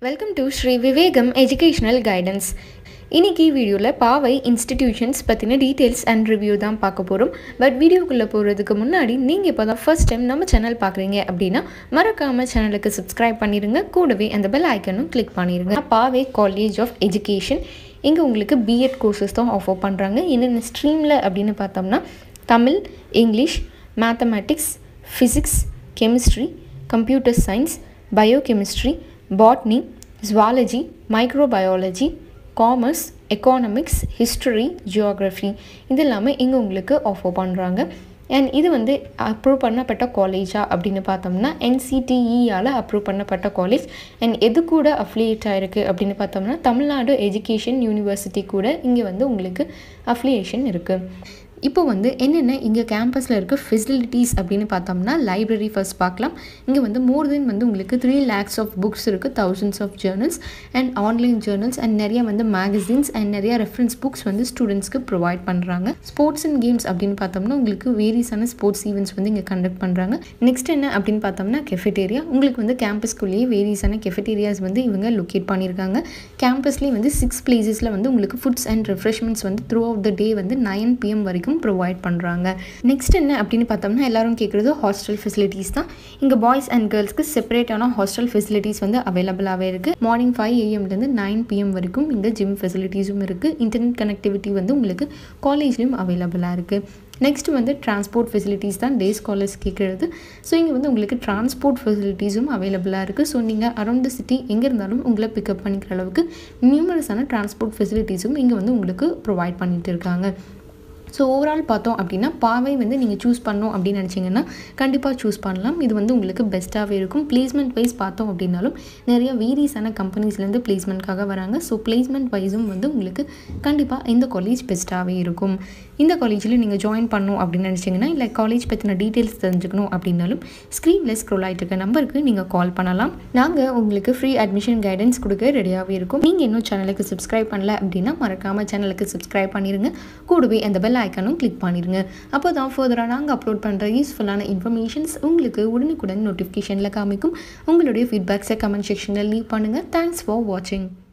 welcome to Shri Vivekam educational guidance இன்னைக்கு வீடியோவில் பாவை இன்ஸ்டிடியூஷன்ஸ் பற்றின டீட்டெயில்ஸ் அண்ட் ரிவ்யூ தான் பார்க்க போகிறோம் பட் வீடியோக்குள்ளே போகிறதுக்கு முன்னாடி நீங்கள் இப்போ தான் ஃபர்ஸ்ட் டைம் நம்ம சேனல் பார்க்குறீங்க அப்படின்னா மறக்காமல் சேனலுக்கு சப்ஸ்கிரைப் பண்ணிடுங்க கூடவே அந்த பெல் ஐக்கனும் கிளிக் பண்ணிடுங்க பாவை காலேஜ் ஆஃப் எஜுகேஷன் இங்கே உங்களுக்கு பிஎட் கோர்சஸ் தான் ஆஃபர் பண்ணுறாங்க என்னென்ன ஸ்ட்ரீமில் அப்படின்னு பார்த்தோம்னா Tamil English mathematics physics chemistry computer science biochemistry botany zoology microbiology commerce economics history geography இது எல்லாமே இங்கே உங்களுக்கு ஆஃபர் பண்ணுறாங்க அண்ட் இது வந்து அப்ரூவ் பண்ணப்பட்ட காலேஜா அப்படின்னு பார்த்தோம்னா என்சிடிஇயால் அப்ரூவ் பண்ணப்பட்ட காலேஜ் அண்ட் எது கூட அஃப்லியேட் ஆகிருக்கு அப்படின்னு பார்த்தோம்னா தமிழ்நாடு எஜுகேஷன் யூனிவர்சிட்டி கூட இங்கே வந்து உங்களுக்கு அஃப்லியேஷன் இருக்குது இப்போ வந்து என்னென்ன இங்கே கேம்பஸில் இருக்க ஃபெசிலிட்டிஸ் அப்படின்னு பார்த்தோம்னா லைப்ரரி ஃபர்ஸ்ட் பார்க்கலாம் இங்கே வந்து மோர் தென் வந்து உங்களுக்கு த்ரீ லேக்ஸ் ஆஃப் புக்ஸ் இருக்குது thousands of journals and online journals and நிறைய வந்து மேகசின்ஸ் அண்ட் நிறைய ரெஃபரன்ஸ் புக்ஸ் வந்து ஸ்டூடெண்ட்ஸ்க்கு ப்ரொவைட் பண்ணுறாங்க ஸ்போர்ட்ஸ் அண்ட் கேம்ஸ் அப்படின்னு பார்த்தோம்னா உங்களுக்கு வேரியஸான ஸ்போர்ட்ஸ் ஈவெண்ட்ஸ் வந்து இங்கே கண்டக்ட் பண்ணுறாங்க நெக்ஸ்ட் என்ன அப்படின்னு பார்த்தோம்னா கெஃபெட்டேரியா உங்களுக்கு வந்து கேம்பஸ்க்குள்ளேயே வேரியஸான கெஃபெட்டேரியாஸ் வந்து இவங்க லொக்கேட் பண்ணியிருக்காங்க கேம்பஸ்லேயே வந்து சிக்ஸ் பிளேசஸில் வந்து உங்களுக்கு ஃபுட்ஸ் அண்ட் ரெஃப்ரெஷ்மெண்ட்ஸ் வந்து த்ரூ அவுட் த டே வந்து நைன் பிஎம் வரைக்கும் வரைக்கும் ப்ரொவைட் பண்ணுறாங்க நெக்ஸ்ட் என்ன அப்படின்னு பார்த்தோம்னா எல்லாரும் கேட்குறது ஹாஸ்டல் ஃபெசிலிட்டிஸ் தான் இங்கே பாய்ஸ் அண்ட் கேர்ள்ஸ்க்கு செப்பரேட்டான ஹாஸ்டல் ஃபெசிலிட்டிஸ் வந்து அவைலபிளாகவே இருக்குது மார்னிங் ஃபைவ் ஏஎம்லேருந்து நைன் பிஎம் வரைக்கும் இங்கே ஜிம் ஃபெசிலிட்டிஸும் இருக்குது இன்டர்நெட் கனெக்டிவிட்டி வந்து உங்களுக்கு காலேஜ்லேயும் அவைலபிளாக இருக்குது நெக்ஸ்ட் வந்து டிரான்ஸ்போர்ட் ஃபெசிலிட்டிஸ் தான் டே ஸ்காலர்ஸ் கேட்குறது ஸோ இங்கே வந்து உங்களுக்கு டிரான்ஸ்போர்ட் ஃபெசிலிட்டிஸும் அவைலபிளாக இருக்குது ஸோ நீங்கள் அரௌண்ட் த சிட்டி எங்கே இருந்தாலும் உங்களை பிக்கப் பண்ணிக்கிற அளவுக்கு நியூமரஸான டிரான்ஸ்போர்ட் ஃபெசிலிட்டிஸும் இங்கே வந்து உங்களுக்கு ப்ரொவைட் பண்ணிட்டு இருக்காங்க ஸோ ஓவரால் பார்த்தோம் அப்படின்னா பாவை வந்து நீங்கள் சூஸ் பண்ணோம் அப்படின்னு நினச்சிங்கன்னா கண்டிப்பாக சூஸ் பண்ணலாம் இது வந்து உங்களுக்கு பெஸ்ட்டாகவே இருக்கும் பிளேஸ்மெண்ட் வைஸ் பார்த்தோம் அப்படின்னாலும் நிறைய வேரியஸான கம்பெனிஸ்லேருந்து பிளேஸ்மெண்ட்காக வராங்க ஸோ பிளேஸ்மெண்ட் வைஸும் வந்து உங்களுக்கு கண்டிப்பாக இந்த காலேஜ் பெஸ்ட்டாகவே இருக்கும் இந்த காலேஜில் நீங்கள் ஜாயின் பண்ணணும் அப்படின்னு நினச்சிங்கன்னா இல்லை காலேஜ் பற்றின டீட்டெயில்ஸ் தெரிஞ்சுக்கணும் அப்படின்னாலும் ஸ்க்ரீனில் ஸ்க்ரோல் ஆகிட்டு இருக்க நம்பருக்கு நீங்கள் கால் பண்ணலாம் நாங்கள் உங்களுக்கு ஃப்ரீ அட்மிஷன் கைடன்ஸ் கொடுக்க ரெடியாகவே இருக்கும் நீங்கள் இன்னும் சேனலுக்கு சப்ஸ்கிரைப் பண்ணல அப்படின்னா மறக்காமல் சேனலுக்கு சப்ஸ்கிரைப் பண்ணிடுங்க கூடவே அந்த பெல் ஐக்கனும் கிளிக் பண்ணிடுங்க அப்போ தான் ஃபர்தராக நாங்கள் அப்லோட் பண்ணுற யூஸ்ஃபுல்லான இன்ஃபர்மேஷன்ஸ் உங்களுக்கு உடனுக்குடன் நோட்டிஃபிகேஷனில் காமிக்கும் உங்களுடைய ஃபீட்பேக்ஸை கமெண்ட் செக்ஷனில் லீவ் பண்ணுங்கள் தேங்க்ஸ் ஃபார் வாட்சிங்